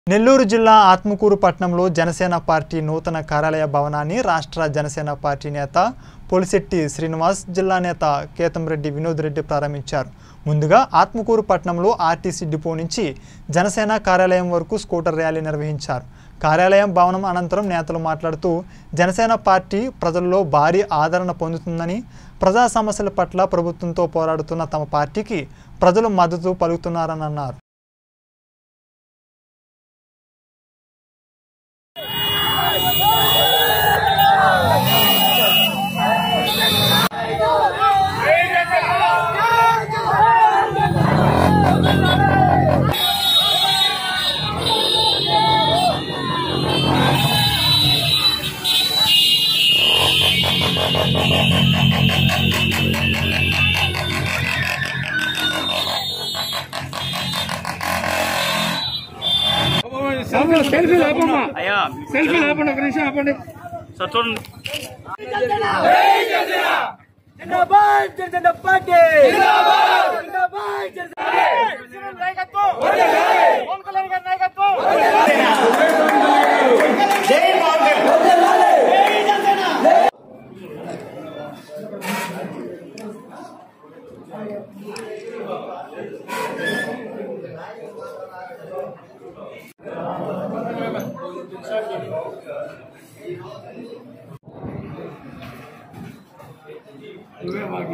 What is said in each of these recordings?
నెల్లూరు జిల్లా ఆత్మకూరు పట్టణంలో జనసేన పార్టీ నూతన కార్యాలయ భవనాన్ని రాష్ట్ర జనసేన పార్టీ నేత పోలిశెట్టి శ్రీనివాస్ జిల్లా నేత కేతంరెడ్డి వినోద్ రెడ్డి ప్రారంభించారు ముందుగా ఆత్మకూరు పట్టణంలో ఆర్టీసీ డిపో నుంచి జనసేన కార్యాలయం వరకు స్కూటర్ ర్యాలీ నిర్వహించారు కార్యాలయం భవనం అనంతరం నేతలు మాట్లాడుతూ జనసేన పార్టీ ప్రజల్లో భారీ ఆదరణ పొందుతుందని ప్రజా సమస్యల పట్ల ప్రభుత్వంతో పోరాడుతున్న తమ పార్టీకి ప్రజలు మద్దతు పలుకుతున్నారని అన్నారు సెల్ఫీ సెల్ఫీ ఆపమ్మా అయ్యా సెల్ఫీ ఆపండి ఒక నిమిషం ఆపండి సార్ చూడండి जिंदाबाद जनता पार्टी जिंदाबाद जिंदाबाद जनता नायकत्व पवन कल्याण గారి నాయకత్వం నువ్వే మాకు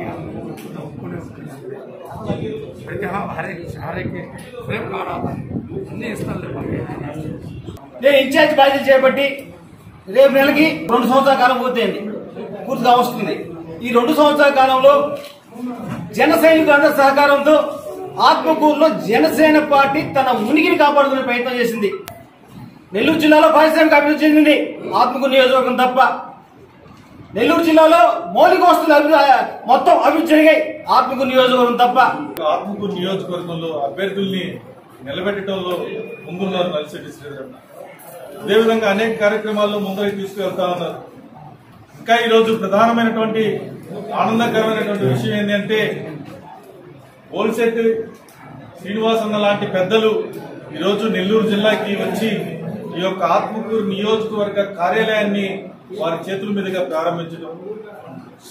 ప్రతి హరే హరేకి రేపు కావాలా అన్నీ ఇస్తాను నేను ఇన్ఛార్జ్ బాధ్యత చేపట్టి రేపు నెలకి రెండు సంవత్సరాల కాలం పూర్తయింది పూర్తిగా వస్తుంది ఈ రెండు సంవత్సరాల కాలంలో జన సైనికులందరి సహకారంతో ఆత్మకూరులో జనసేన పార్టీ తన ఉనికిని కాపాడుకునే ప్రయత్నం చేసింది నెల్లూరు జిల్లాలో పారిశ్రామిక అభివృద్ధి చెందింది ఆత్మకూరు నియోజకవర్గం తప్ప నెల్లూరు జిల్లాలో మౌలిక వస్తువులు అభివృద్ధి మొత్తం అభివృద్ధి జరిగాయి ఆత్మకూరు నియోజకవర్గం తప్ప ఆత్మకూరు నియోజకవర్గంలో అభ్యర్థుల్ని నిలబెట్టడంలో ముందున్నారు నలిశెట్టి శ్రీధర్ అదేవిధంగా అనేక కార్యక్రమాల్లో ముందరికి తీసుకువెళ్తా ఉన్నారు ఇంకా ఈరోజు ప్రధానమైనటువంటి ఆనందకరమైనటువంటి విషయం ఏంటంటే పోల్శెట్టి శ్రీనివాస్ అన్న లాంటి పెద్దలు ఈరోజు నెల్లూరు జిల్లాకి వచ్చి ఈ యొక్క ఆత్మకూరు నియోజకవర్గ కార్యాలయాన్ని వారి చేతుల మీదుగా ప్రారంభించడం